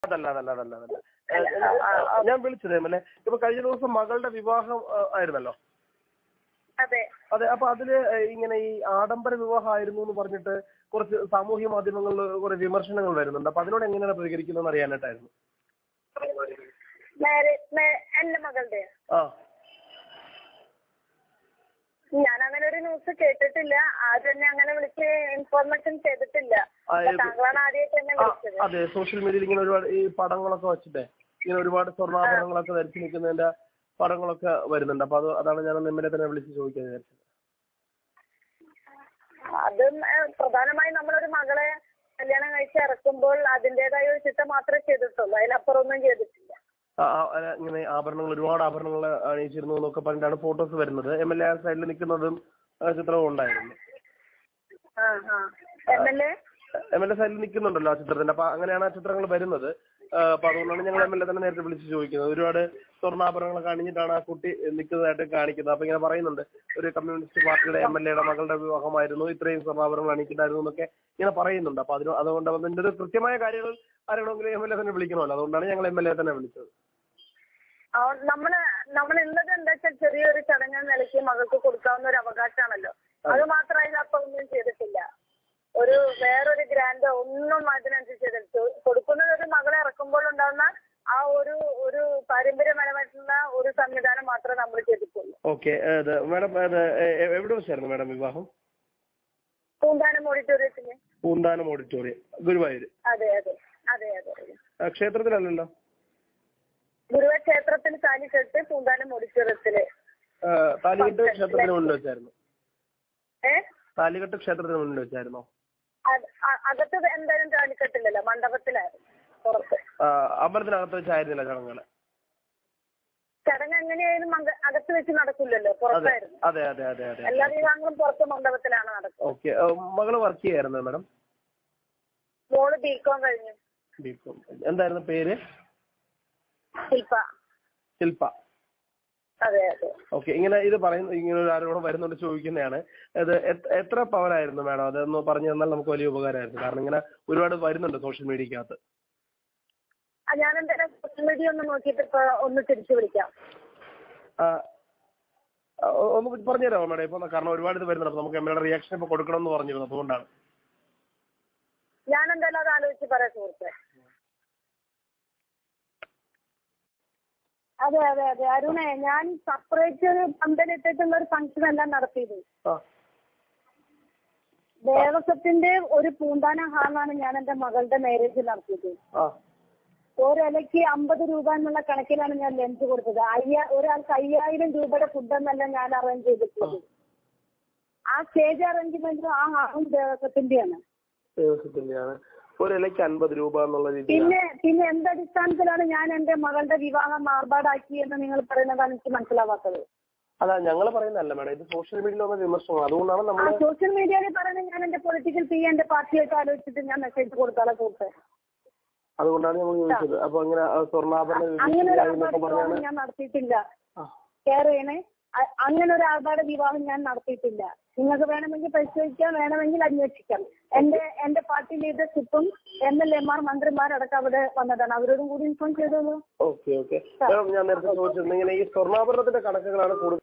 അതല്ല അതല്ല അതല്ല അതല്ല ഏ, ഏ, ഞാൻ വിളിച്ചത് അല്ലെ ഇപ്പൊ കഴിഞ്ഞ ദിവസം മകളുടെ വിവാഹം ആ, ആയിരുന്നല്ലോ അതെ അതെ അപ്പൊ അതില് ഏ, ഇങ്ങനെ ഈ ആഡംബര വിവാഹം ആയിരുന്നു എന്ന് പറഞ്ഞിട്ട് കുറച്ച് സാമൂഹ്യ മാധ്യമങ്ങളിൽ കുറെ വിമർശനങ്ങൾ വരുന്നുണ്ട് അപ്പൊ അതിനോട് എങ്ങനെയാണ് പ്രതികരിക്കുന്നത് അറിയാനായിട്ടായിരുന്നു മാരേ മേ- എന്റെ മകളുടെ ആ ഞാൻ അങ്ങനെ ഒരു ന്യൂസ് കേട്ടിട്ടില്ല ആരും എന്നെ അങ്ങനെ വിളിച്ച് ഇൻഫോർമേഷൻ ചെയ്തിട്ടില്ല ആ, അപ്പൊ ഇത് താങ്കളാണ് ആദ്യമായിട്ട് എന്നെ ആ, വിളിച്ചത് അതെ സോഷ്യൽ മീഡിയയിൽ ഇങ്ങനെ ഒരുപാട് ഈ പടങ്ങളൊക്കെ വെച്ചിട്ടേ ഇങ്ങനെ ഒരുപാട് സ്വർണ്ണാഭരണങ്ങളൊക്കെ ധരിച്ചു നിൽക്കുന്നതിന്റെ പടങ്ങളൊക്കെ വരുന്നുണ്ട് അപ്പൊ അത് അതാണ് ഞാൻ എം എൽ എ തന്നെ വിളിച്ച് ചോദിക്കാൻ വിചാരിച്ചത് അത് പ്രധാനമായും നമ്മളൊരു മകളെ കല്യാണം കഴിച്ച് ഇറക്കുമ്പോൾ അതിന്റേതായ ഒരു ചിട്ട മാത്രമേ ചെയ്തിട്ടുള്ളൂ അതിലപ്പുറം ഒന്നും ചെയ്തിട്ടില്ല ആ, ആ, അല്ല, ഇങ്ങനെ ആഭരണങ്ങൾ ഒരുപാട് ആഭരണങ്ങൾ അണിയിച്ചിരുന്നു എന്നൊക്കെ പറഞ്ഞിട്ടാണ് ഫോട്ടോസ് വരുന്നത് എം എൽ എ സൈഡിൽ നിൽക്കുന്നതും ആ, ചിത്രവും ഉണ്ടായിരുന്നു ആ ആ M L A M L A സൈഡിൽ നിൽക്കുന്നുണ്ടല്ലോ ആ ചിത്രത്തിന്റെ അപ്പൊ അങ്ങനെയാണ് ആ ചിത്രങ്ങൾ വരുന്നത് ആ, അപ്പൊ അതുകൊണ്ടാണ് ഞങ്ങൾ എം എൽ എ തന്നെ നേരത്തെ വിളിച്ച് ചോദിക്കുന്നത് ഒരുപാട് സ്വർണ്ണാഭരണങ്ങളൊക്കെ അണിഞ്ഞിട്ടാണ് ആ കുട്ടി നിൽക്കുന്നതായിട്ട് കാണിക്കുന്നത് അപ്പൊ ഇങ്ങനെ പറയുന്നുണ്ട് ഒരു കമ്മ്യൂണിസ്റ്റ് പാർട്ടിയുടെ എം എൽ എയുടെ മകളുടെ വിവാഹമായിരുന്നു ഇത്രയും സ്വർണ്ണാഭരണങ്ങൾ അണിയിച്ചിട്ടായിരുന്നു എന്നൊക്കെ ഇങ്ങനെ പറയുന്നുണ്ട് അപ്പൊ അതിന് അതുകൊണ്ട് അതിന്റെ ഒരു കൃത്യമായ കാര്യങ്ങൾ അറിയണമെങ്കിൽ എം എൽ എ തന്നെ വിളിക്കണമല്ലോ അതുകൊണ്ടാണ് ഞങ്ങൾ എം എൽ എ തന്നെ വിളിച്ചത് ആ, നമ്മള് നമ്മൾ ഉള്ളത് എന്താ വെച്ചാൽ ചെറിയൊരു ചടങ്ങ് എന്ന നിലയ്ക്ക് മകൾക്ക് കൊടുക്കാവുന്ന ഒരു അവകാശമാണല്ലോ അത് മാത്രമേ അതിനപ്പുറം ഒന്നും ചെയ്തിട്ടില്ല ഒരു വേറൊരു ഗ്രാൻഡ് ഒന്നും അതിനനുസരിച്ച് ചെയ്തിട്ട് കൊടുക്കുന്നത് ഒരു മകളെ ഇറക്കുമ്പോൾ ഉണ്ടാകുന്ന ആ ഒരു ഒരു പാരമ്പര്യപരമായിട്ടുള്ള ഒരു സംവിധാനം മാത്രമേ നമ്മൾ ചെയ്തിട്ടുള്ളൂ ഓക്കെ മാഡം അത് എ- എ- എവിടെ വെച്ചായിരുന്നു മാഡം വിവാഹം പൂന്താനം ഓഡിറ്റോറിയത്തിന് പൂന്താനം ഓഡിറ്റോറിയം ഗുരുവായൂർ അതെ അതെ അതെ അതെ ആ, ക്ഷേത്രത്തിലല്ലല്ലോ ഗുരുവായൂർ ക്ഷേത്രത്തിൽ കാലിക്കെട്ട് പൂന്താനം ഓഡിറ്റോറിയത്തില് ആ, താലികെട്ട് ക്ഷേത്രത്തിന് മുന്നിൽ വെച്ചായിരുന്നു ഏ താലികെട്ട് ക്ഷേത്രത്തിന് മുന്നിൽ വെച്ചായിരുന്നോ അത് അ- അകത്ത് എന്തായാലും കാലിക്കെട്ടില്ലല്ലോ മണ്ഡപത്തിലായിരുന്നു പുറത്ത് ആ, അമ്പലത്തിനകത്ത് വെച്ചായിരുന്നില്ല ചടങ്ങുകൾ ചടങ്ങ് എങ്ങനെയായാലും അക- അകത്ത് വെച്ച് നടക്കില്ലല്ലോ അതെ പുറത്തായിരുന്നു അതെ അതെ അതെ അതെ എല്ലാ വിവാഹങ്ങളും പുറത്ത് മണ്ഡപത്തിലാണ് നടക്കുന്നത് ഓക്കെ മകള് വർക്ക് ചെയ്യായിരുന്നു മാഡം മോള് ബികോം കഴിഞ്ഞു ബികോം എന്തായിരുന്നു പേര് ശില്പ ശില്പ അതെ അതെ ഓക്കെ ഇങ്ങനെ ഇത് പറയുന്ന ഇങ്ങനെ ഒരു ആരോട് വരുന്നുണ്ട് ചോദിക്കുന്നതാണ് അത് എത്ര- എത്ര പവനായിരുന്നു മാഡം അതൊന്ന് പറഞ്ഞു തന്നാൽ നമുക്ക് വലിയ ഉപകാരമായിരുന്നു കാരണം ഇങ്ങനെ ഒരുപാട് വരുന്നുണ്ട് സോഷ്യൽ മീഡിയക്കകത്ത് ആ, ഞാൻ എന്തായാലും സോഷ്യൽ മീഡിയ ഒന്ന് നോക്കിയിട്ട് ഇപ്പൊ ഒന്ന് തിരിച്ചു വിളിക്കാം ആ, ആ, ഒന്ന് പറഞ്ഞുതരാമോ മാഡം ഇപ്പൊ കാരണം ഒരുപാട് ഇത് വരുന്നുണ്ട് അപ്പൊ നമുക്ക് എം എൽ റിയാക്ഷൻ ഇപ്പൊ കൊടുക്കണം എന്ന് പറഞ്ഞിരുന്നു അതുകൊണ്ടാണ് ഞാൻ എന്തായാലും അത് ആലോചിച്ച് പറയാം സുഹൃത്തെ അതെ അതെ അതെ അരുണേ ഞാൻ സെപ്പറേറ്റ് ഒരു പന്തലിട്ടിട്ടുള്ള ഒരു ഫംഗ്ഷൻ അല്ല നടത്തിയത് ആ ദേവസ്വത്തിന്റെ ഒരു പൂന്താന ഹാളാണ് ഞാൻ എന്റെ മകളുടെ മാരേജ് നടത്തിയത് ആ ഒരിലയ്ക്ക് അമ്പത് രൂപ എന്നുള്ള കണക്കിലാണ് ഞാൻ ലഞ്ച് കൊടുത്തത് അയ്യ ഒരാൾക്ക് അയ്യായിരം രൂപയുടെ ഫുഡ് എന്നല്ല ഞാൻ അറേഞ്ച് ചെയ്തിട്ടുള്ളത് ആ സ്റ്റേജ് അറേഞ്ച്മെന്റും ആ ഹാളും ദേവസ്വത്തിന്റെയാണ് ദേവസ്വത്തിന്റെയാണ് ഒരു ഇലയ്ക്ക് അൻപത് രൂപ എന്നുള്ള രീതിയിൽ പിന്നെ പിന്നെ എന്തടിസ്ഥാനത്തിലാണ് ഞാൻ എന്റെ മകളുടെ വിവാഹം ആർഭാടാക്കി എന്ന് നിങ്ങൾ പറയുന്നതാണ് എനിക്ക് മനസ്സിലാവാത്തത് അതാ ഞങ്ങൾ പറയുന്നതല്ല മാഡം ഇത് സോഷ്യൽ മീഡിയയിൽ വന്ന വിമർശനം അതുകൊണ്ടാണ് ആ നമ്മൾ സോഷ്യൽ മീഡിയയിൽ പറയുന്നത് ഞാൻ എന്റെ പൊളിറ്റിക്കൽ പി എന്റെ പാർട്ടിയായിട്ട് ആലോചിച്ചിട്ട് ഞാൻ മെസ്സേജ് കൊടുത്താലോ സുഹൃത്തെ അതുകൊണ്ടാണ് ഞങ്ങൾ ചോദിച്ചത് അപ്പൊ അങ്ങനെ ആ, സ്വർണ്ണാഭരണ അങ്ങനെ ഒരു വിഭൂഷയായി എന്നൊക്കെ ആർഭാട വിവാഹം പറഞ്ഞാണ് ഞാൻ നടത്തിയിട്ടില്ല ആ. കെയർ ചെയ്യണേ അ- അങ്ങനെ ഒരു ആർഭാട വിവാഹം ഞാൻ നടത്തിയിട്ടില്ല നിങ്ങൾക്ക് വേണമെങ്കിൽ പരിശോധിക്കാം വേണമെങ്കിൽ അന്വേഷിക്കാം എന്റെ എന്റെ പാർട്ടി ലീഡർഷിപ്പും എം എൽ എമാർ മന്ത്രിമാരടക്കം അവിടെ വന്നതാണ് അവരോടും കൂടി ഇൻഫോം ചെയ്തോളൂ ഓക്കെ ഓക്കെ മാഡം ഞാൻ നേരത്തെ ചോദിച്ചിരുന്നു ഇങ്ങനെ ഈ സ്വർണ്ണാഭരണത്തിന്റെ കണക്കുകളാണ് കൂടുതൽ